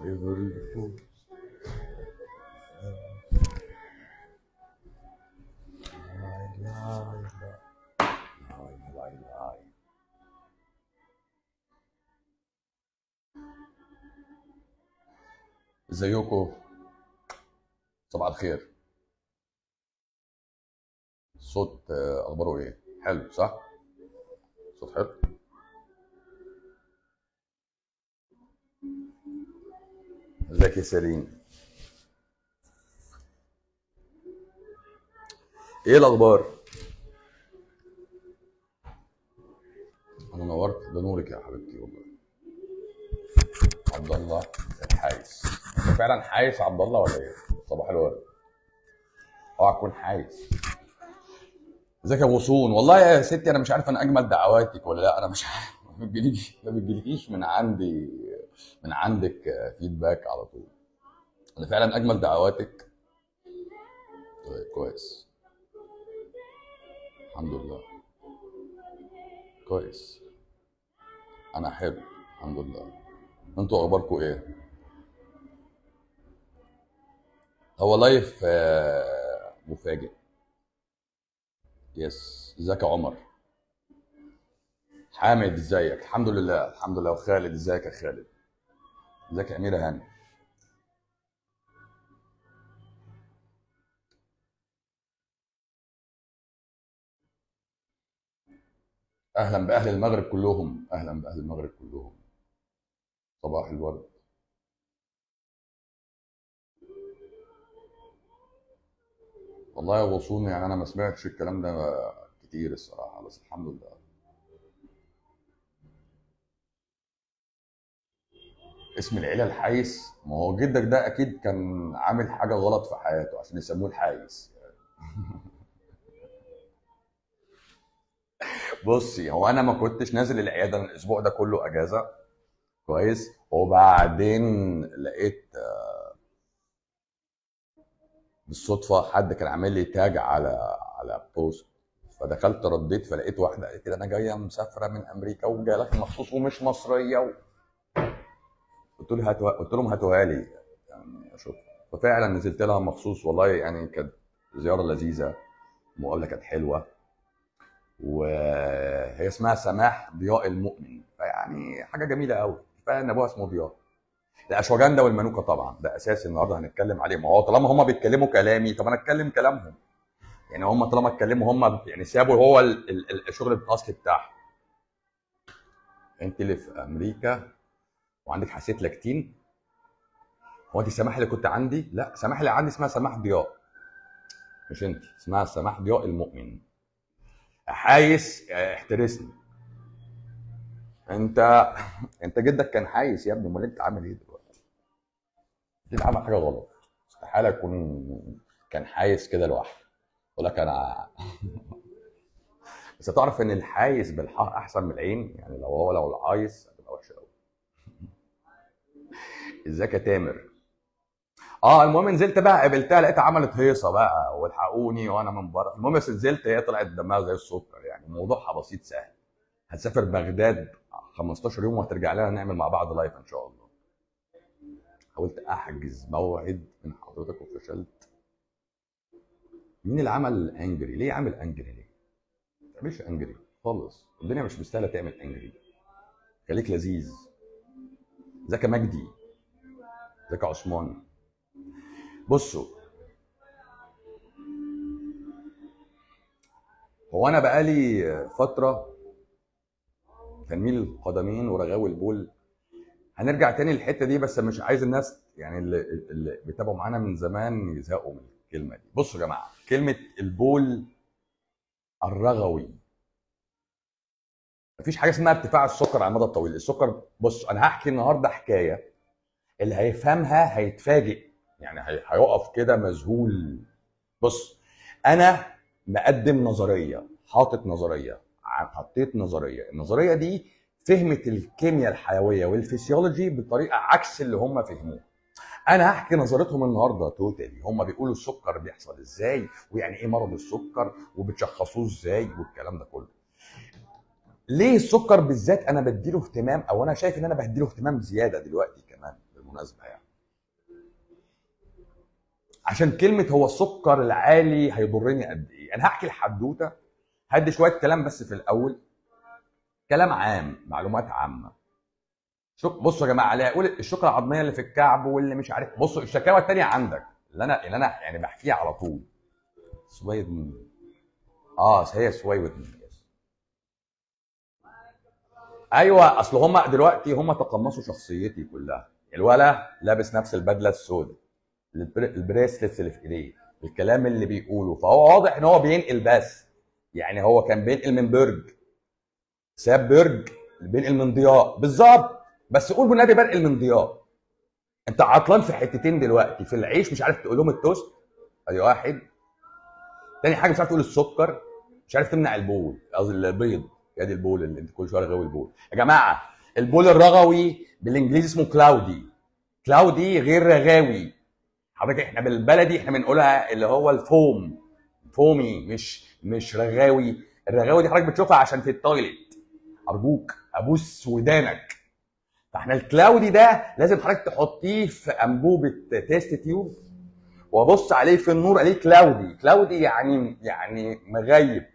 Ivory Coast. لاي لاي لاي لاي لاي ازيكم صباح الخير الصوت آه، اخباره ايه حلو صح صوت حلو ازيك يا سيرين ايه الاخبار انا نورت ده نورك يا حبيبتي والله عبد الله الحايس انت فعلا حايس عبد الله ولا ايه صباح الورد اوعى تكون حايس ازيك يا غصون والله يا ستي انا مش عارف انا اجمل دعواتك ولا لا انا مش عارف ما بتجيليش ما بتجيليش من عندي من عندك فيدباك على طول انا فعلا اجمل دعواتك طيب كويس الحمد لله كويس انا حلو الحمد لله انتوا اخباركم ايه هو لايف آه، مفاجئ يس ازيك يا عمر حامد ازيك الحمد لله الحمد لله وخالد ازيك يا خالد ازيك يا اميره هاني اهلا باهل المغرب كلهم اهلا باهل المغرب كلهم صباح الورد والله يا غصون يعني انا ما سمعتش الكلام ده كتير الصراحه بس الحمد لله اسم العيله الحايس ما هو جدك ده اكيد كان عامل حاجه غلط في حياته عشان يسموه الحايس بصي هو انا ما كنتش نازل العياده الاسبوع ده كله اجازه كويس وبعدين لقيت آه، بالصدفه حد كان عامل لي تاج على على بوست فدخلت رديت فلقيت واحده قالت لي انا جايه مسافره من امريكا وجايه لك مخصوص ومش مصريه و... قلت له هاتوا قلت لهم هاتوها لي يعني اشوف ففعلا نزلت لها مخصوص والله يعني كانت زياره لذيذه المقابله كانت حلوه وهي اسمها سماح ضياء المؤمن فيعني حاجه جميله قوي كفايه ان ابوها اسمه ضياء الاشواجندا والمانوكا طبعا ده اساسي النهارده هنتكلم عليه ما هو طالما هم بيتكلموا كلامي طب انا اتكلم كلامهم يعني هم طالما اتكلموا هم يعني سابوا هو ال- ال- ال- الشغل الاصلي بتاعهم انت اللي في امريكا وعندك حساسيه لاكتين هو انت سماح اللي كنت عندي لا سماح اللي عندي اسمها سماح ضياء مش انت اسمها سماح ضياء المؤمن حايس اه، احترسني انت انت جدك كان حايس يا ابني امال انت عامل ايه دلوقتي؟ اكيد عمل حاجه غلط استحاله يكون كان حايس كده لوحده يقول لك انا بس تعرف ان الحايس بالحاء احسن من العين يعني لو هو لو العايس هتبقى وحشه قوي ازيك يا تامر اه المهم نزلت بقى قابلتها لقيتها عملت هيصه بقى والحقوني وانا من بره المهم بس نزلت هي طلعت دمها زي السكر يعني موضوعها بسيط سهل هتسافر بغداد 15 يوم وهترجع لنا نعمل مع بعض لايف ان شاء الله حاولت احجز موعد من حضرتك وفشلت مين اللي عمل انجري ليه عامل انجري ليه ما تعملش انجري خالص الدنيا مش مستاهله تعمل انجري خليك لذيذ ازيك يا مجدي ازيك يا عثمان بصوا هو انا بقالي فتره تنميل القدمين ورغاوي البول هنرجع تاني للحته دي بس مش عايز الناس يعني اللي, اللي بيتابعوا معانا من زمان يزهقوا من الكلمه دي بصوا يا جماعه كلمه البول الرغوي مفيش حاجه اسمها ارتفاع السكر على المدى الطويل السكر بص انا هحكي النهارده حكايه اللي هيفهمها هيتفاجئ يعني هي- هيقف كده مذهول بص انا مقدم نظريه حاطط نظريه ع- حطيت نظريه النظريه دي فهمت الكيمياء الحيويه والفسيولوجي بطريقه عكس اللي هم فهموه انا هحكي نظرتهم النهارده توتالي هم بيقولوا السكر بيحصل ازاي ويعني ايه مرض السكر وبتشخصوه ازاي والكلام ده كله ليه السكر بالذات انا بديله اهتمام او انا شايف ان انا بديله اهتمام زياده دلوقتي كمان بالمناسبة. بالمناسبه يعني عشان كلمه هو السكر العالي هيضرني قد ايه انا هحكي الحدوته هدي شويه كلام بس في الاول كلام عام معلومات عامه شك بصوا يا جماعه اللي هيقول الشوكه العظميه اللي في الكعب واللي مش عارف بصوا الشكاوى الثانيه عندك اللي انا اللي انا يعني بحكيها على طول سويد مين اه هي سويد مين ايوه اصل هم دلوقتي هم تقمصوا شخصيتي كلها الولا لابس نفس البدله السوداء البريسلتس اللي في ايديه الكلام اللي بيقوله فهو واضح ان هو بينقل بس يعني هو كان بينقل من برج ساب برج بينقل من ضياء بالظبط بس قول بالنبي بنقل من ضياء انت عطلان في حتتين دلوقتي في العيش مش عارف تقول لهم التوست ادي واحد تاني حاجه مش عارف تقول السكر مش عارف تمنع البول قصدي البيض يا دي البول اللي انت كل شويه رغوي البول يا جماعه البول الرغوي بالانجليزي اسمه كلاودي كلاودي غير رغاوي حضرتك احنا بالبلدي احنا بنقولها اللي هو الفوم فومي مش مش رغاوي الرغاوي دي حضرتك بتشوفها عشان في التويليت ارجوك ابوس ودانك فاحنا الكلاودي ده لازم حضرتك تحطيه في انبوبه تيست تيوب وابص عليه في النور عليه كلاودي كلاودي يعني يعني مغيب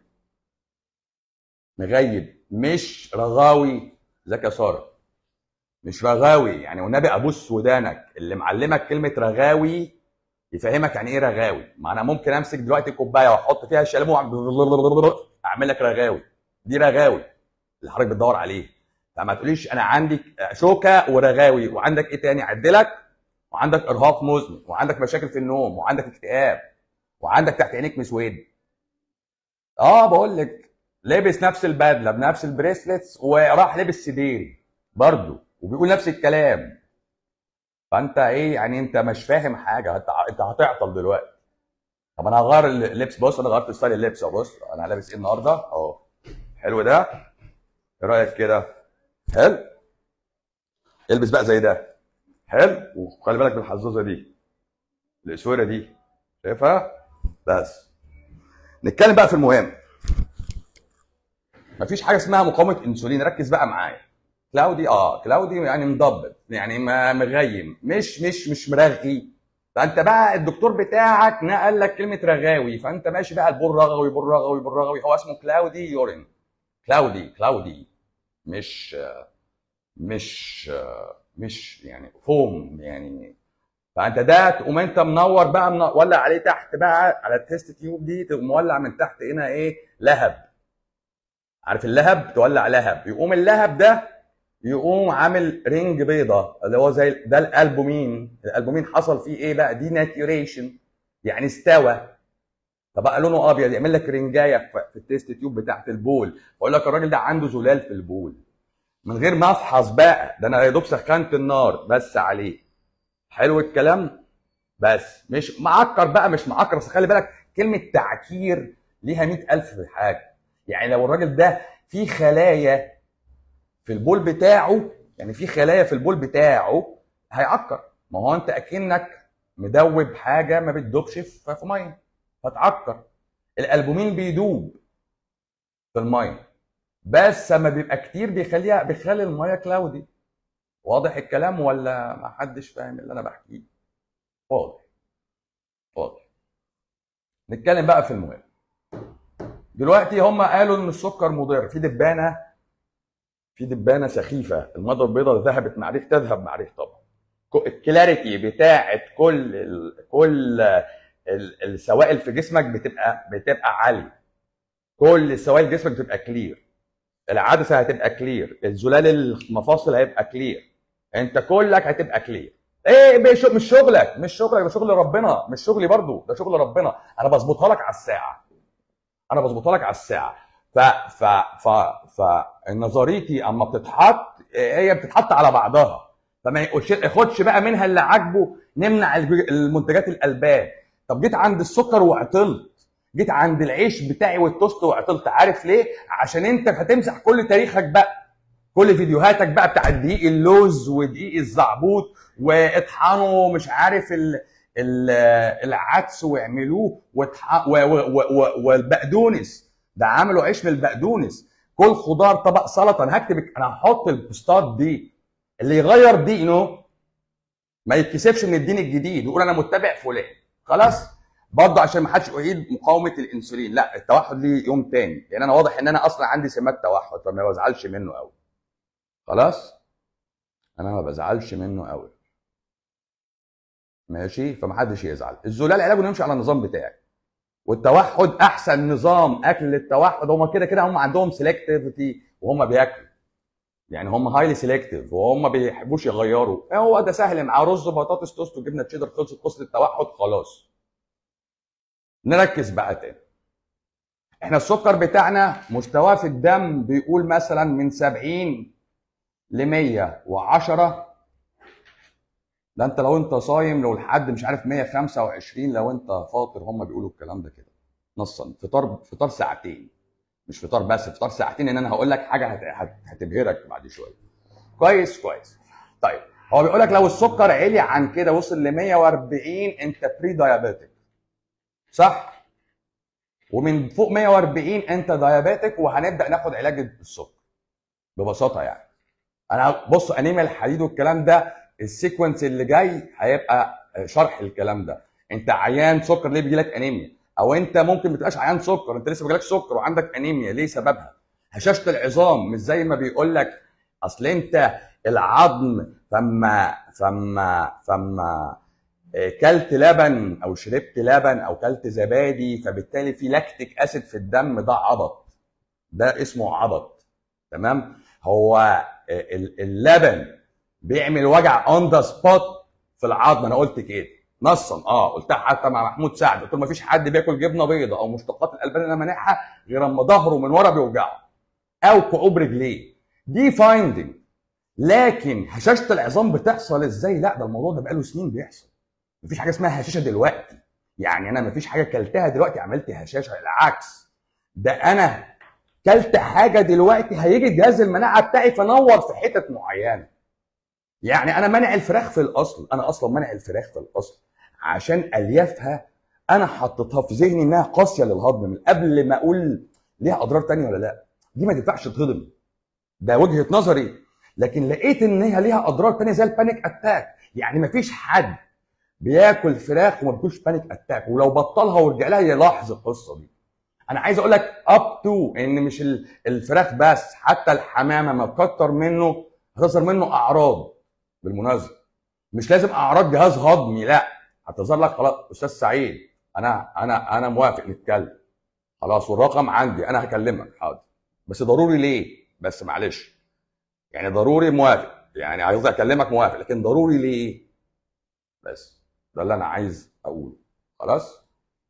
مغيب مش رغاوي ازيك يا ساره مش رغاوي يعني والنبي ابوس ودانك اللي معلمك كلمه رغاوي يفهمك يعني ايه رغاوي ما انا ممكن امسك دلوقتي كوبايه واحط فيها الشلم اعمل لك رغاوي دي رغاوي اللي حضرتك بتدور عليه فما تقوليش انا عندي شوكه ورغاوي وعندك ايه تاني اعدلك وعندك ارهاق مزمن وعندك مشاكل في النوم وعندك اكتئاب وعندك تحت عينيك مسود اه بقول لك لابس نفس البدله بنفس البريسلتس وراح لابس سديري برضه وبيقول نفس الكلام فانت ايه يعني انت مش فاهم حاجه انت انت هتعطل دلوقتي طب انا هغير اللبس بص انا غيرت ستايل اللبس بص انا لابس ايه النهارده اهو حلو ده ايه رايك كده حلو البس بقى زي ده حلو وخلي بالك بالحزوزه دي الاسوره دي شايفها بس نتكلم بقى في المهم مفيش حاجه اسمها مقاومه انسولين ركز بقى معايا كلاودي اه كلاودي يعني مضبط يعني مغيم مش مش مش مرغي فانت بقى الدكتور بتاعك نقل لك كلمه رغاوي فانت ماشي بقى البول رغوي بول رغوي بول رغوي هو اسمه كلاودي يورين كلاودي كلاودي مش مش مش يعني فوم يعني فانت ده تقوم انت منور بقى مولع عليه تحت بقى على التيست تيوب دي تقوم مولع من تحت هنا ايه لهب عارف اللهب تولع لهب يقوم اللهب ده يقوم عامل رينج بيضة اللي هو زي ده الالبومين الالبومين حصل فيه ايه بقى دي ناتيوريشن يعني استوى فبقى لونه ابيض يعمل لك رنجايه في التيست تيوب بتاعت البول بقول لك الراجل ده عنده زلال في البول من غير ما افحص بقى ده انا يا دوب سخنت النار بس عليه حلو الكلام بس مش معكر بقى مش معكر بس خلي بالك كلمه تعكير ليها مئة ألف في حاجه يعني لو الراجل ده في خلايا في البول بتاعه يعني في خلايا في البول بتاعه هيعكر ما هو انت اكنك مدوب حاجه ما بتدوبش في ميه فتعكر الالبومين بيدوب في الميه بس لما بيبقى كتير بيخليها بيخلي الميه كلاودي واضح الكلام ولا ما حدش فاهم اللي انا بحكيه واضح واضح نتكلم بقى في المهم دلوقتي هم قالوا ان السكر مضر في دبانه في دبانه سخيفه المضه البيضاء ذهبت مع ريح تذهب مع ريح طبعا الكلاريتي بتاعه كل ال كل السوائل في جسمك بتبقى بتبقى عاليه كل السوائل جسمك بتبقى كلير العدسه هتبقى كلير الزلال المفاصل هيبقى كلير انت كلك هتبقى كلير ايه مش شغلك مش شغلك ده شغل ربنا مش شغلي برضو ده شغل ربنا انا بظبطها لك على الساعه انا بظبطها لك على الساعه ف ف ف فنظريتي اما بتتحط هي بتتحط على بعضها فما ياخدش بقى منها اللي عاجبه نمنع المنتجات الالبان طب جيت عند السكر وعطلت جيت عند العيش بتاعي والتوست وعطلت عارف ليه عشان انت هتمسح كل تاريخك بقى كل فيديوهاتك بقى بتاع دقيق اللوز ودقيق الزعبوط واطحنوا مش عارف ال ال العدس واعملوه والبقدونس ده عملوا عيش من البقدونس كل خضار طبق سلطه انا هكتب انا هحط البوستات دي اللي يغير دينه ما يتكسفش من الدين الجديد ويقول انا متبع فلان خلاص برضه عشان ما حدش يعيد مقاومه الانسولين لا التوحد ليه يوم تاني لان انا واضح ان انا اصلا عندي سمات توحد فما بزعلش منه قوي خلاص انا ما بزعلش منه قوي ماشي فمحدش يزعل الزلال علاجه نمشي على النظام بتاعي والتوحد احسن نظام اكل للتوحد هم كده كده هم عندهم سيلكتيفيتي وهم بياكلوا يعني هم هايلي سيلكتيف وهم ما بيحبوش يغيروا هو ده سهل معاه رز بطاطس توست وجبنه تشيدر خلصت قصه التوحد خلاص نركز بقى تاني احنا السكر بتاعنا مستواه في الدم بيقول مثلا من 70 ل 110 ده انت لو انت صايم لو لحد مش عارف 125 لو انت فاطر هم بيقولوا الكلام ده كده نصا فطار فطار ساعتين مش فطار بس فطار ساعتين ان انا هقول لك حاجه هت- هت- هتبهرك بعد شويه كويس كويس طيب هو بيقول لك لو السكر عالي عن كده وصل ل 140 انت بري دايابيتك صح ومن فوق 140 انت دايابيتك وهنبدا ناخد علاج السكر ببساطه يعني انا بص انيميا الحديد والكلام ده السيكونس اللي جاي هيبقى شرح الكلام ده انت عيان سكر ليه بيجيلك انيميا او انت ممكن ما تبقاش عيان سكر انت لسه بيجيلك سكر وعندك انيميا ليه سببها هشاشه العظام مش زي ما بيقول لك اصل انت العظم فما فما فما آه، كلت لبن او شربت لبن او كلت زبادي فبالتالي في لاكتيك اسيد في الدم ده عبط ده اسمه عبط تمام هو آه، ال- اللبن بيعمل وجع اون ذا سبوت في العظم انا قلت كده نصا اه قلتها حتى مع محمود سعد قلت له مفيش حد بياكل جبنه بيضه او مشتقات الالبان اللي انا مانعها غير اما ظهره من ورا بيوجعه او كعوب رجليه دي فايندنج لكن هشاشه العظام بتحصل ازاي لا ده الموضوع ده بقاله سنين بيحصل مفيش حاجه اسمها هشاشه دلوقتي يعني انا مفيش حاجه كلتها دلوقتي عملت هشاشه العكس ده انا كلت حاجه دلوقتي هيجي جهاز المناعه بتاعي فنور في حتت معينه يعني انا منع الفراخ في الاصل انا اصلا منع الفراخ في الاصل عشان اليافها انا حطيتها في ذهني انها قاسيه للهضم من قبل ما اقول ليها اضرار تانية ولا لا دي ما تنفعش تهضم ده وجهه نظري لكن لقيت ان هي ليها اضرار تانية زي البانيك اتاك يعني مفيش حد بياكل فراخ وما بياكلش بانيك اتاك ولو بطلها ورجع لها يلاحظ القصه دي انا عايز اقول لك اب تو ان مش ال- الفراخ بس حتى الحمامه ما تكتر منه هتظهر منه اعراض بالمناسبه مش لازم اعراض جهاز هضمي لا هتظهر لك خلاص استاذ سعيد انا انا انا موافق نتكلم خلاص والرقم عندي انا هكلمك حاضر بس ضروري ليه بس معلش يعني ضروري موافق يعني عايز اكلمك موافق لكن ضروري ليه بس ده اللي انا عايز اقوله خلاص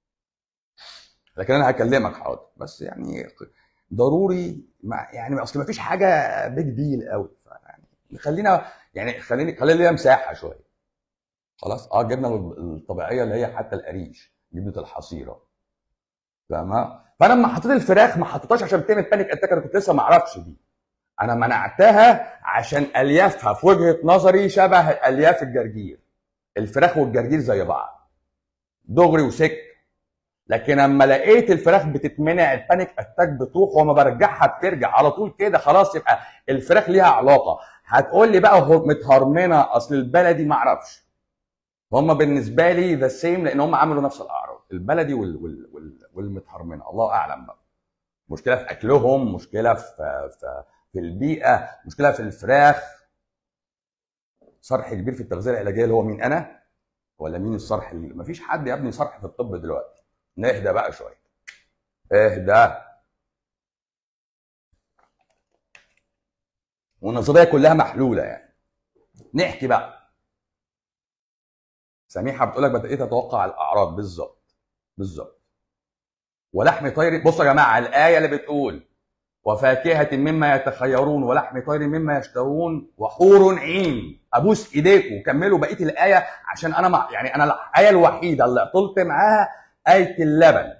لكن انا هكلمك حاضر بس يعني ضروري ما يعني اصل ما فيش حاجه بيج ديل قوي يعني خلينا يعني خليني خلي ليها مساحه شويه خلاص اه الجبنه الطبيعيه اللي هي حتى القريش جبنه الحصيره فاهمه فانا لما حطيت الفراخ ما حطيتهاش عشان تعمل بانيك اتاك انا كنت لسه ما اعرفش دي انا منعتها عشان اليافها في وجهه نظري شبه الياف الجرجير الفراخ والجرجير زي بعض دغري وسك لكن لما لقيت الفراخ بتتمنع البانيك اتاك بتروح وما برجعها بترجع على طول كده خلاص يبقى الفراخ ليها علاقه هتقول لي بقى هو متهرمنه اصل البلدي ما اعرفش هم بالنسبه لي ذا سيم لان هم عملوا نفس الاعراض البلدي وال وال وال والمتهرمنه الله اعلم بقى مشكله في اكلهم مشكله في في في البيئه مشكله في الفراخ صرح كبير في التغذيه العلاجيه اللي هو مين انا ولا مين الصرح اللي مفيش حد يا ابني صرح في الطب دلوقتي نهدى بقى شويه اهدى والنظريه كلها محلوله يعني نحكي بقى سميحه بتقول لك بدات اتوقع الاعراض بالظبط بالظبط ولحم طير بصوا يا جماعه الايه اللي بتقول وفاكهه مما يتخيرون ولحم طير مما يشتهون وحور عين ابوس ايديكم كملوا بقيه الايه عشان انا مع يعني انا الايه الوحيده اللي عطلت معاها ايه اللبن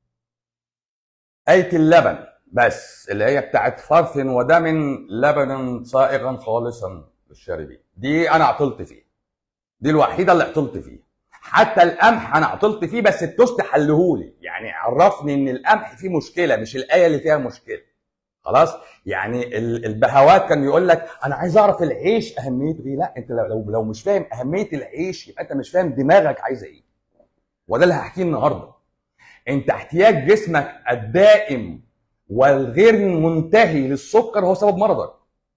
ايه اللبن بس اللي هي بتاعت فرث ودم لبنا صائغا خالصا للشاربين دي انا عطلت فيها دي الوحيده اللي عطلت فيها حتى القمح انا عطلت فيه بس التوست حلهولي يعني عرفني ان القمح فيه مشكله مش الايه اللي فيها مشكله خلاص يعني البهوات كان يقول لك انا عايز اعرف العيش اهميته ايه لا انت لو لو مش فاهم اهميه العيش يبقى انت مش فاهم دماغك عايزه ايه وده اللي هحكيه النهارده انت احتياج جسمك الدائم والغير منتهي للسكر هو سبب مرضك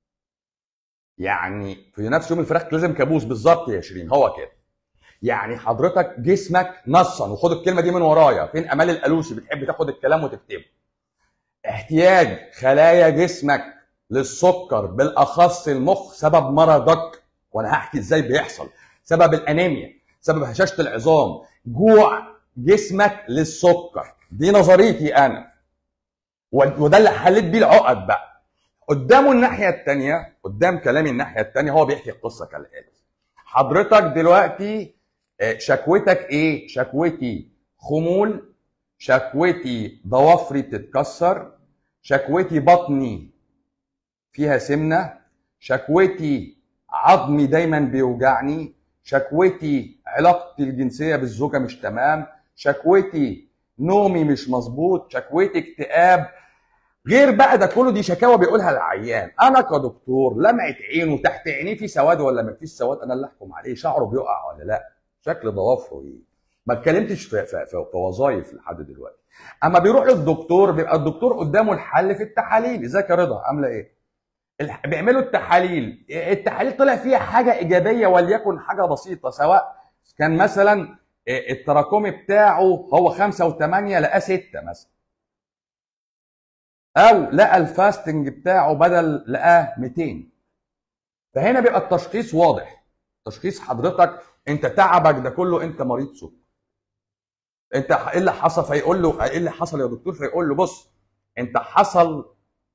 يعني في نفس يوم الفراخ لازم كابوس بالظبط يا شيرين هو كده يعني حضرتك جسمك نصا وخد الكلمه دي من ورايا فين امال الالوسي بتحب تاخد الكلام وتكتبه احتياج خلايا جسمك للسكر بالاخص المخ سبب مرضك وانا هحكي ازاي بيحصل سبب الانيميا سبب هشاشه العظام جوع جسمك للسكر دي نظريتي انا وده اللي حليت بيه العقد بقى قدامه الناحيه الثانيه قدام كلامي الناحيه الثانيه هو بيحكي القصه كالاتي حضرتك دلوقتي آه، شكوتك ايه شكوتي خمول شكوتي ضوافري بتتكسر شكوتي بطني فيها سمنه شكوتي عظمي دايما بيوجعني شكوتي علاقتي الجنسيه بالزوجه مش تمام شكوتي نومي مش مظبوط شكوتي اكتئاب غير بقى ده كله دي شكاوى بيقولها العيان انا كدكتور لمعه عينه تحت عينيه في سواد ولا ما فيش سواد انا اللي احكم عليه شعره بيقع ولا لا شكل ضوافره ايه ما اتكلمتش في, في, في, في وظائف لحد دلوقتي اما بيروح للدكتور بيبقى الدكتور قدامه الحل في التحاليل ازيك يا رضا عامله ايه بيعملوا التحاليل التحاليل طلع فيها حاجه ايجابيه وليكن حاجه بسيطه سواء كان مثلا التراكمي بتاعه هو خمسة وثمانية لقاه ستة مثلا او لقى الفاستنج بتاعه بدل لقاه 200 فهنا بيبقى التشخيص واضح تشخيص حضرتك انت تعبك ده كله انت مريض سكر انت ايه اللي حصل فيقول له ايه اللي حصل يا دكتور فيقول له بص انت حصل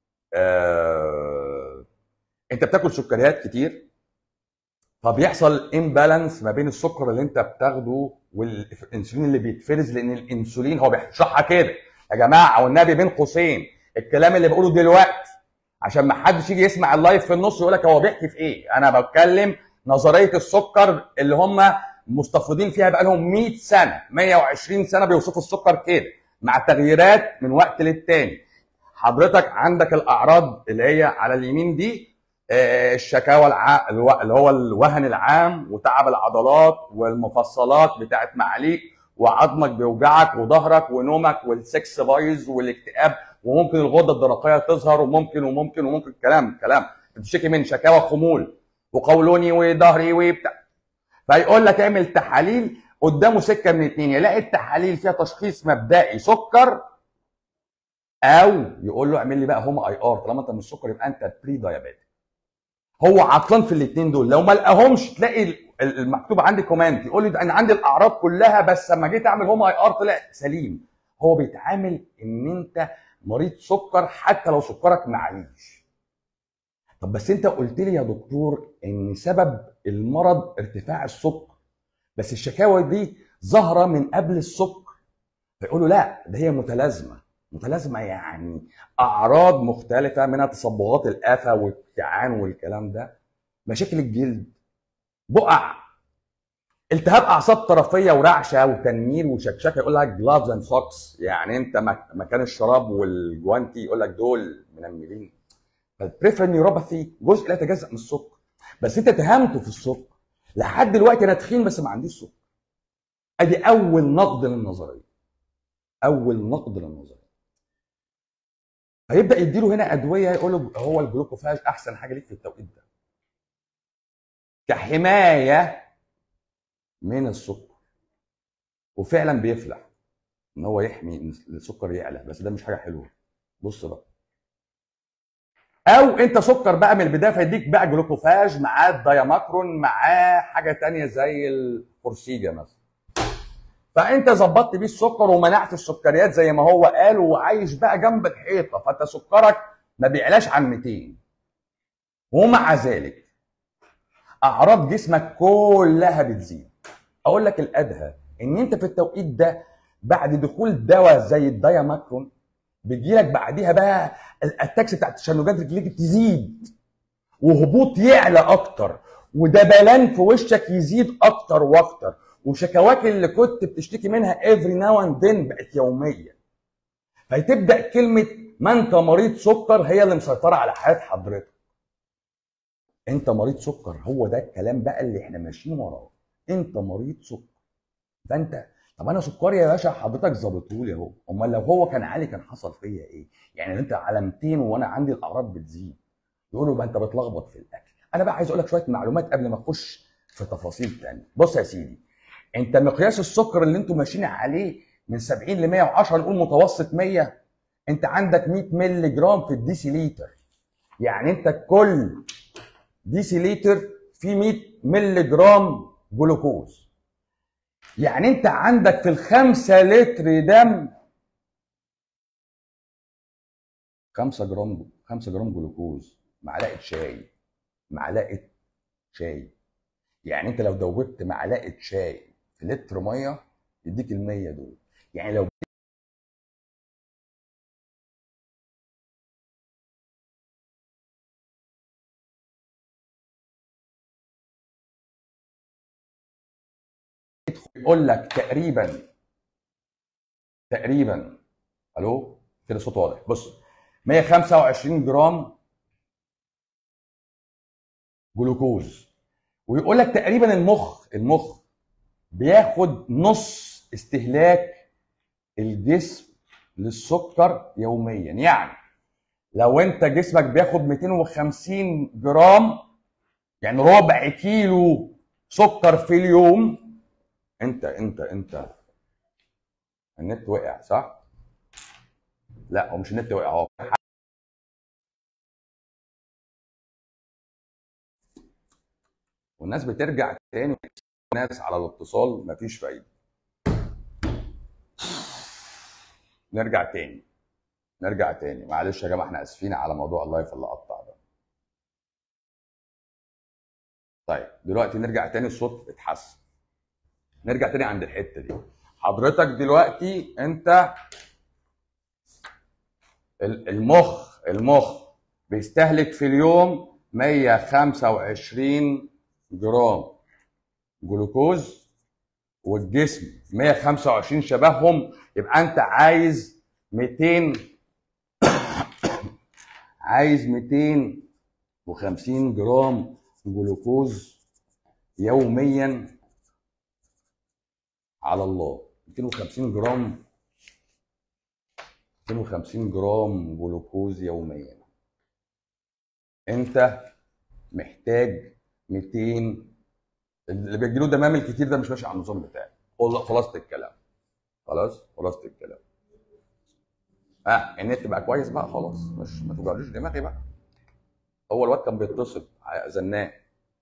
آه انت بتاكل سكريات كتير فبيحصل امبالانس ما بين السكر اللي انت بتاخده والانسولين اللي بيتفرز لان الانسولين هو بيشرحها كده يا جماعه والنبي بين قوسين الكلام اللي بقوله دلوقتي عشان ما حدش يجي يسمع اللايف في النص يقول لك هو بيحكي في ايه انا بتكلم نظريه السكر اللي هم مستفردين فيها بقالهم 100 سنه 120 سنه بيوصفوا السكر كده مع تغييرات من وقت للتاني حضرتك عندك الاعراض اللي هي على اليمين دي آه، الشكاوى الع... اللي هو الوهن العام وتعب العضلات والمفصلات بتاعت معاليك وعظمك بيوجعك وظهرك ونومك والسكس بايظ والاكتئاب وممكن الغده الدرقيه تظهر وممكن وممكن وممكن كلام كلام بتشتكي من شكاوى خمول وقولوني وظهري وبتاع فيقول لك اعمل تحاليل قدامه سكه من اتنين يلاقي التحاليل فيها تشخيص مبدئي سكر او يقول له اعمل لي بقى هوم اي ار طالما انت مش سكر يبقى انت بري دايابيتك هو عطلان في الاثنين دول لو ما لقاهمش تلاقي المكتوب عندي كومنت يقول لي انا عندي الاعراض كلها بس لما جيت اعمل هوم اي ار طلع سليم هو بيتعامل ان انت مريض سكر حتى لو سكرك معليش طب بس انت قلت لي يا دكتور ان سبب المرض ارتفاع السكر بس الشكاوى دي ظاهره من قبل السكر فيقولوا لا ده هي متلازمه متلازمه يعني اعراض مختلفه منها تصبغات الافه والكعان والكلام ده مشاكل الجلد بقع التهاب اعصاب طرفيه ورعشه وتنمير وشكشكه يقول لك جلافز اند سوكس يعني انت مكان الشراب والجوانتي يقول لك دول منملين فالبريفرال نيوروباثي جزء لا يتجزا من السكر بس انت تهمته في السكر لحد دلوقتي انا تخين بس ما عنديش سكر ادي اول نقد للنظريه اول نقد للنظريه هيبدا يديله هنا ادويه يقول له هو الجلوكوفاج احسن حاجه ليك في التوقيت ده كحمايه من السكر وفعلا بيفلح ان هو يحمي ان السكر يعلى بس ده مش حاجه حلوه بص بقى او انت سكر بقى من البدايه فيديك بقى جلوكوفاج معاه الدايماكرون معاه حاجه تانية زي الفورسيجا مثلا فانت ظبطت بيه السكر ومنعت السكريات زي ما هو قال وعايش بقى جنب الحيطه فانت سكرك ما بيعلاش عن 200 ومع ذلك اعراض جسمك كلها بتزيد اقول لك الادهى ان انت في التوقيت ده بعد دخول دواء زي الدايماكرون بيجي لك بعديها بقى الاتاكس بتاعت التشنجات رجليك تزيد وهبوط يعلى اكتر ودبلان في وشك يزيد اكتر واكتر وشكواك اللي كنت بتشتكي منها افري ناو اند ذن بقت يوميه فتبدا كلمه ما انت مريض سكر هي اللي مسيطره على حياه حضرتك انت مريض سكر هو ده الكلام بقى اللي احنا ماشيين وراه انت مريض سكر فانت طب انا سكري يا باشا حضرتك ظابطهولي اهو امال لو هو كان عالي كان حصل فيا ايه يعني انت على 200 وانا عندي الاعراض بتزيد يقولوا بقى انت بتلخبط في الاكل انا بقى عايز اقول لك شويه معلومات قبل ما اخش في تفاصيل تانية بص يا سيدي انت مقياس السكر اللي انتم ماشيين عليه من 70 ل 110 نقول متوسط 100 انت عندك 100 مللي جرام في الديسيليتر يعني انت كل ديسيليتر فيه 100 مللي جرام جلوكوز يعني انت عندك في الخمسة لتر دم 5 جرام 5 جرام جلوكوز معلقه شاي معلقه شاي يعني انت لو دوبت معلقه شاي في لتر ميه يديك ال 100 دول يعني لو يقول لك تقريبا تقريبا الو كده صوت واضح بص 125 جرام جلوكوز ويقول لك تقريبا المخ المخ بياخد نص استهلاك الجسم للسكر يوميا يعني لو انت جسمك بياخد 250 جرام يعني ربع كيلو سكر في اليوم انت انت انت النت وقع صح؟ لا هو مش النت وقع هو والناس بترجع تاني ناس على الاتصال مفيش فايده نرجع تاني نرجع تاني معلش يا جماعه احنا اسفين على موضوع اللايف اللي قطع ده طيب دلوقتي نرجع تاني الصوت اتحسن نرجع تاني عند الحته دي حضرتك دلوقتي انت المخ المخ بيستهلك في اليوم 125 جرام جلوكوز والجسم 125 شبههم يبقى انت عايز 200 عايز 250 جرام جلوكوز يوميا على الله 250 جرام 250 جرام جلوكوز يوميا انت محتاج 200 اللي بيجيله دمام الكتير ده مش ماشي على النظام بتاعي خلاصه الكلام خلاص خلاصه الكلام اه النت بقى كويس بقى خلاص مش ما توجعلوش دماغي بقى هو الواد كان بيتصل زناه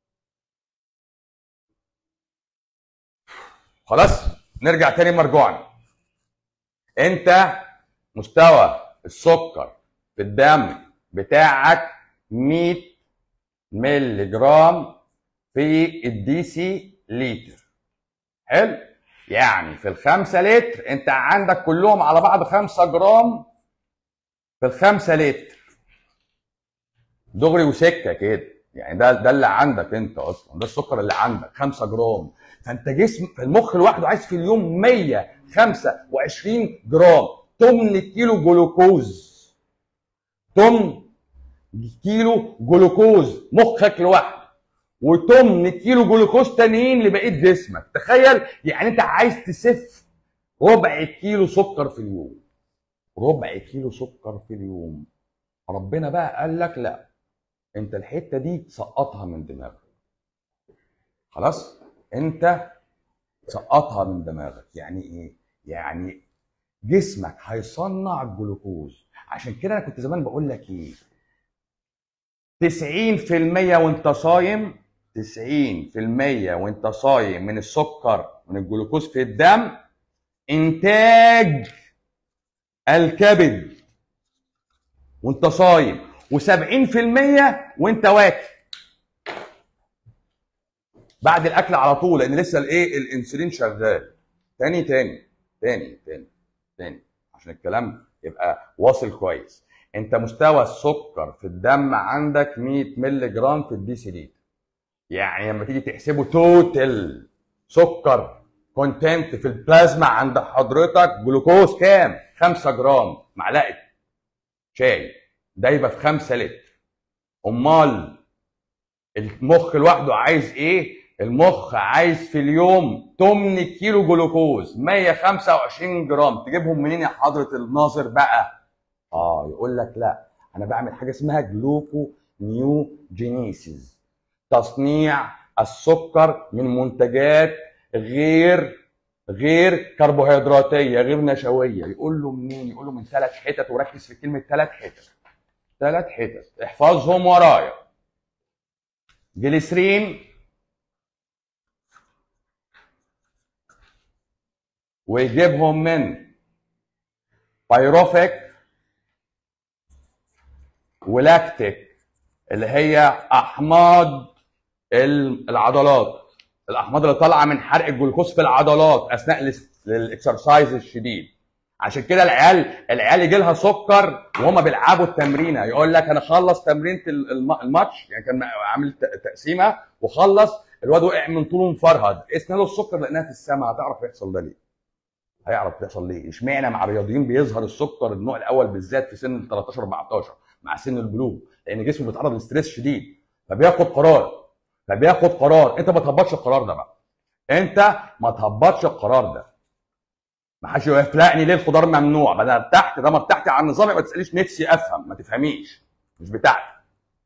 خلاص نرجع تاني مرجوعنا انت مستوى السكر في الدم بتاعك 100 مللي جرام في الدي سي لتر حلو يعني في الخمسة لتر انت عندك كلهم على بعض خمسة جرام في الخمسة لتر دغري وسكة كده يعني ده ده اللي عندك انت اصلا ده السكر اللي عندك 5 جرام فانت جسم المخ لوحده عايز في اليوم 125 جرام تمن كيلو جلوكوز تمن كيلو جلوكوز مخك لوحده وتمن كيلو جلوكوز تانيين لبقيه جسمك تخيل يعني انت عايز تسف ربع كيلو سكر في اليوم ربع كيلو سكر في اليوم ربنا بقى قال لك لا انت الحته دي سقطها من دماغك خلاص انت سقطها من دماغك يعني ايه يعني جسمك هيصنع الجلوكوز عشان كده انا كنت زمان بقول لك ايه 90% وانت صايم 90% وانت صايم من السكر من الجلوكوز في الدم انتاج الكبد وانت صايم و70% وانت واكل بعد الاكل على طول لان لسه الايه الانسولين شغال تاني تاني تاني تاني تاني عشان الكلام يبقى واصل كويس انت مستوى السكر في الدم عندك 100 مللي جرام في الدي سي لتر يعني لما تيجي تحسبه توتال سكر كونتنت في البلازما عند حضرتك جلوكوز كام 5 جرام معلقه شاي دايبه في 5 لتر امال المخ لوحده عايز ايه المخ عايز في اليوم 8 كيلو جلوكوز 125 جرام تجيبهم منين يا حضره الناظر بقى اه يقول لك لا انا بعمل حاجه اسمها جلوكو نيوجينيسيس تصنيع السكر من منتجات غير غير كربوهيدراتيه غير نشويه يقول له منين يقول له من ثلاث حتت وركز في كلمه ثلاث حتت ثلاث حتت احفظهم ورايا جليسرين ويجيبهم من بايروفيك ولاكتيك اللي هي احماض العضلات الاحماض اللي طالعه من حرق الجلوكوز في العضلات اثناء الاكسرسايز الشديد عشان كده العيال العيال يجي لها سكر وهم بيلعبوا التمرينه يقول لك انا خلص تمرينه الماتش يعني كان عامل تقسيمه وخلص الواد وقع من طوله مفرهد قسنا له السكر لقيناها في السماء هتعرف يحصل ده ليه؟ هيعرف يحصل ليه؟ اشمعنى مع الرياضيين بيظهر السكر النوع الاول بالذات في سن 13 14 مع سن البلوغ لان جسمه بيتعرض لستريس شديد فبياخد قرار فبياخد قرار انت ما تهبطش القرار ده بقى انت ما تهبطش القرار ده ما حدش يفلقني ليه الخضار ممنوع بدل ارتحت ده ما ارتحت على النظام ما تساليش نفسي افهم ما تفهميش مش بتاعتي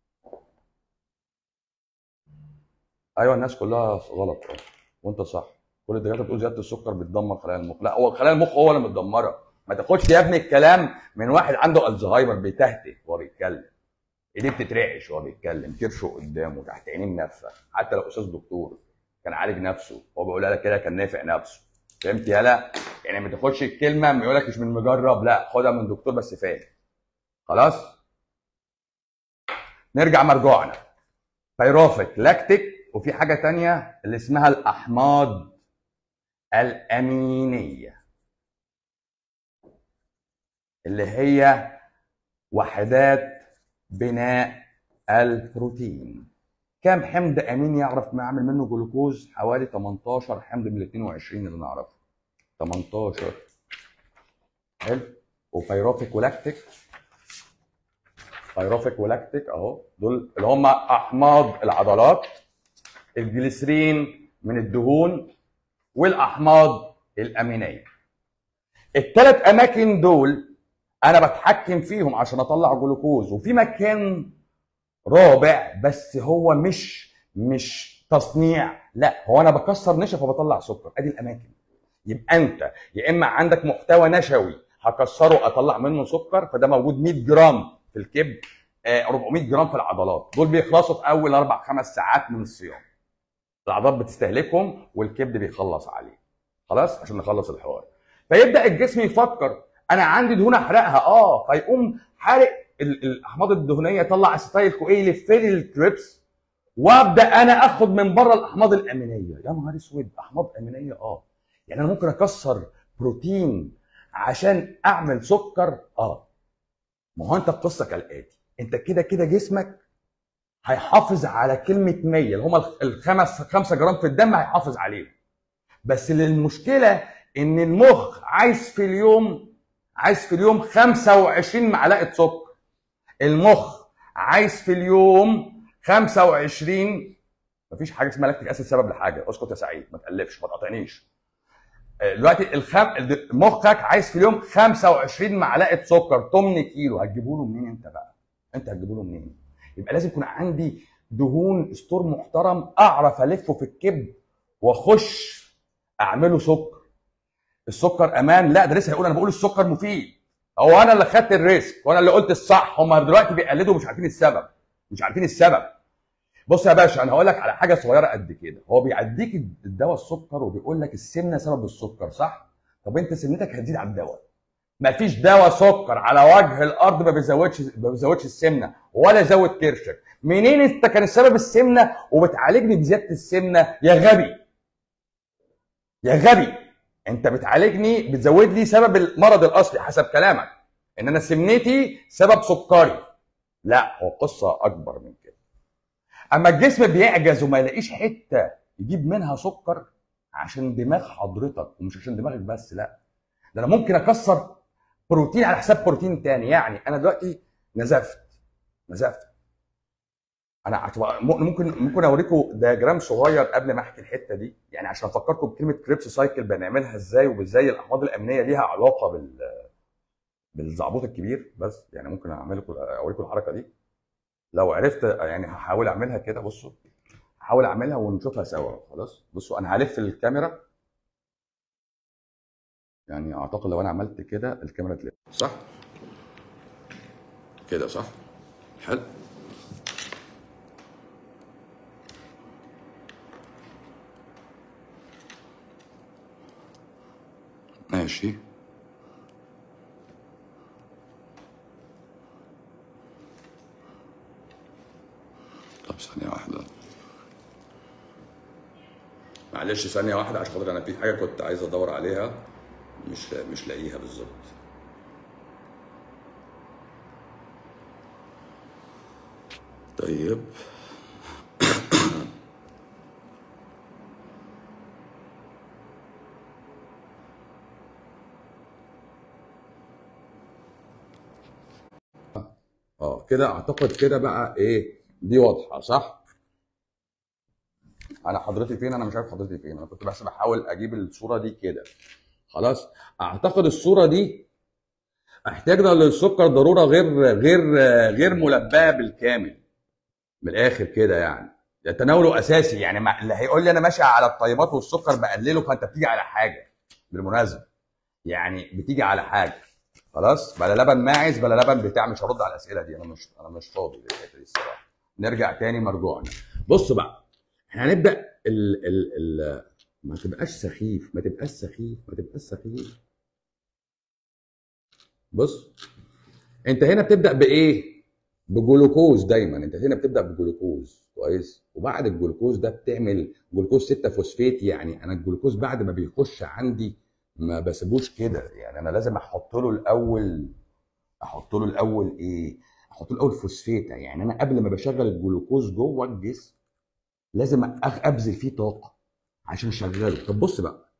ايوه الناس كلها غلط وانت صح كل الدكاتره بتقول زياده السكر بتدمر خلايا المخ لا هو خلايا المخ هو اللي متدمره ما تاخدش يا ابني الكلام من واحد عنده الزهايمر بيتهته وهو بيتكلم ايديه بتترعش وهو بيتكلم كرشه قدامه تحت عينيه منفه حتى لو استاذ دكتور كان عالج نفسه هو بيقولها لك كده كان نافع نفسه فهمت يالا يعني ما تاخدش الكلمه ما يقول لك مش من مجرب لا خدها من دكتور بس فاهم خلاص نرجع مرجوعنا بيروفيك لاكتيك وفي حاجه تانية اللي اسمها الاحماض الامينيه اللي هي وحدات بناء البروتين كم حمض امين يعرف ما يعمل منه جلوكوز حوالي 18 حمض من ال 22 اللي نعرفه 18 حلو وبيروفيك ولاكتيك بيروفيك ولاكتيك اهو دول اللي هم احماض العضلات الجليسرين من الدهون والاحماض الامينيه الثلاث اماكن دول انا بتحكم فيهم عشان اطلع جلوكوز وفي مكان رابع بس هو مش مش تصنيع لا هو انا بكسر نشا فبطلع سكر ادي الاماكن يبقى انت يا اما عندك محتوى نشوي هكسره اطلع منه سكر فده موجود 100 جرام في الكبد 400 جرام في العضلات دول بيخلصوا في اول اربع خمس ساعات من الصيام العضلات بتستهلكهم والكبد بيخلص عليه خلاص عشان نخلص الحوار فيبدا الجسم يفكر انا عندي دهون احرقها اه فيقوم حارق الاحماض الدهنيه يطلع اسيتايل كو يلف لي التريبس وابدا انا اخد من بره الاحماض الامينيه يا نهار اسود احماض امينيه اه يعني انا ممكن اكسر بروتين عشان اعمل سكر اه ما هو انت القصه كالاتي انت كده كده جسمك هيحافظ على كلمه 100 اللي هم الخمس 5 جرام في الدم هيحافظ عليهم بس المشكله ان المخ عايز في اليوم عايز في اليوم 25 معلقه سكر المخ عايز في اليوم 25 مفيش حاجه اسمها لاكتيك اسيد سبب لحاجه اسكت يا سعيد ما تقلبش ما تقاطعنيش دلوقتي الخم... مخك عايز في اليوم 25 معلقه سكر 8 كيلو هتجيبه له منين انت بقى؟ انت هتجيبه له منين؟ يبقى لازم يكون عندي دهون ستور محترم اعرف الفه في الكبد واخش اعمله سكر السكر امان لا ده لسه هيقول انا بقول السكر مفيد هو انا اللي خدت الريسك وانا اللي قلت الصح هم دلوقتي بيقلدوا مش عارفين السبب مش عارفين السبب بص يا باشا انا هقول لك على حاجه صغيره قد كده هو بيعديك الدواء السكر وبيقول لك السمنه سبب السكر صح طب انت سمنتك هتزيد على الدواء مفيش دواء سكر على وجه الارض ما بيزودش ما بيزودش السمنه ولا يزود كرشك منين انت كان السبب السمنه وبتعالجني بزياده السمنه يا غبي يا غبي انت بتعالجني بتزود لي سبب المرض الاصلي حسب كلامك ان انا سمنتي سبب سكري لا هو قصه اكبر من كده اما الجسم بيعجز وما يلاقيش حته يجيب منها سكر عشان دماغ حضرتك ومش عشان دماغك بس لا ده انا ممكن اكسر بروتين على حساب بروتين تاني يعني انا دلوقتي نزفت نزفت انا هتبقى- ممكن ممكن اوريكم دياجرام صغير قبل ما احكي الحته دي يعني عشان افكركم بكلمه كريبس سايكل بنعملها ازاي وازاي الاحماض الامينيه ليها علاقه بال بالزعبوط الكبير بس يعني ممكن اعمل لكم اوريكم الحركه دي لو عرفت يعني هحاول اعملها كده بصوا هحاول اعملها ونشوفها سوا خلاص بصوا انا هلف الكاميرا يعني اعتقد لو انا عملت كده الكاميرا تلف صح كده صح حلو ماشي طب ثانية واحدة معلش ثانية واحدة عشان خاطر أنا في حاجة كنت عايز أدور عليها مش مش لاقيها بالظبط طيب اه كده اعتقد كده بقى ايه دي واضحه صح انا حضرتي فين انا مش عارف حضرتي فين انا كنت بس بحاول اجيب الصوره دي كده خلاص اعتقد الصوره دي احتاجنا للسكر ضروره غير غير غير ملباه بالكامل من الاخر كده يعني ده تناوله اساسي يعني ما اللي هيقول لي انا ماشي على الطيبات والسكر بقلله فانت بتيجي على حاجه بالمناسبه يعني بتيجي على حاجه خلاص بلا لبن ماعز بلا لبن بتاع مش هرد على الاسئله دي انا مش انا مش فاضي للحته دي الصراحه نرجع تاني مرجوعنا بص بقى احنا هنبدا ال ال ال ما تبقاش سخيف ما تبقاش سخيف ما تبقاش سخيف بص انت هنا بتبدا بايه بجلوكوز دايما انت هنا بتبدا بجلوكوز كويس وبعد الجلوكوز ده بتعمل جلوكوز 6 فوسفات يعني انا الجلوكوز بعد ما بيخش عندي ما بسيبوش كده يعني انا لازم احط له الاول احط له الاول ايه احط له الاول فوسفيتا يعني انا قبل ما بشغل الجلوكوز جوه الجسم لازم أخ- ابذل فيه طاقه عشان اشغله طب بص بقى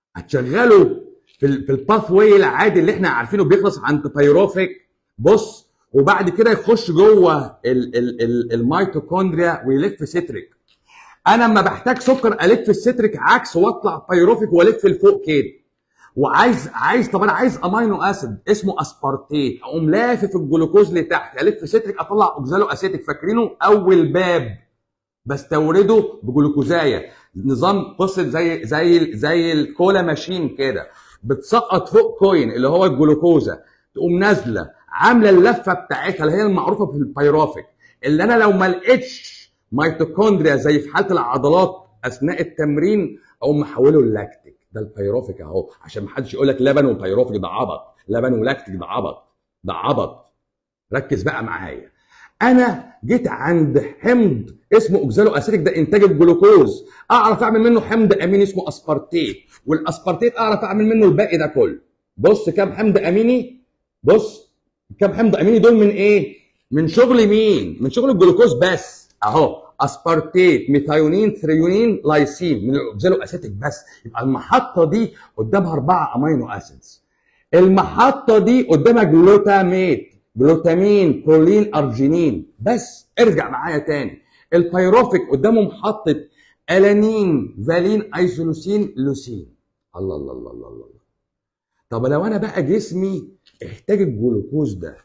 هتشغله في ال في الباث واي العادي اللي احنا عارفينه بيخلص عند بايروفيك بص وبعد كده يخش جوه ال- ال- ال- الميتوكوندريا ويلف ستريك انا لما بحتاج سكر الف الستريك عكس واطلع بايروفيك والف لفوق كده وعايز عايز طب انا عايز امينو اسيد اسمه اسبارتيت اقوم لافف الجلوكوز لتحت الف ستريك اطلع اوكزالو اسيتيك فاكرينه اول باب بستورده بجلوكوزايه نظام قصه زي زي زي الكولا ماشين كده بتسقط فوق كوين اللي هو الجلوكوزا تقوم نازله عامله اللفه بتاعتها اللي هي المعروفه في البيرافيك اللي انا لو ما لقيتش ميتوكوندريا زي في حاله العضلات اثناء التمرين اقوم محوله للاكتيك ده البيروفيك اهو عشان ما حدش يقول لك لبن وبيروفيك ده عبط لبن ولاكتيك ده عبط ده عبط ركز بقى معايا انا جيت عند حمض اسمه اوكزالو اسيتيك ده انتاج الجلوكوز اعرف اعمل منه حمض اميني اسمه اسبارتيت والاسبارتيت اعرف اعمل منه الباقي ده كله بص كام حمض اميني بص كام حمض اميني دول من ايه من شغل مين من شغل الجلوكوز بس اهو اسبارتيت ميثايونين ثريونين لايسين من الاوكزالو اسيتيك بس يبقى المحطه دي قدامها اربعه امينو اسيدز المحطه دي قدامها جلوتاميت جلوتامين برولين ارجينين بس ارجع معايا تاني البيروفيك قدامه محطه الانين فالين ايزولوسين لوسين الله الله الله الله الله طب لو انا بقى جسمي احتاج الجلوكوز ده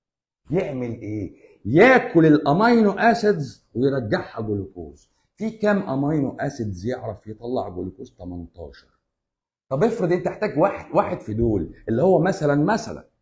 يعمل ايه ياكل الامينو اسيدز ويرجعها جلوكوز في كام امينو اسيدز يعرف يطلع جلوكوز 18 طب افرض انت تحتاج واحد واحد في دول اللي هو مثلا مثلا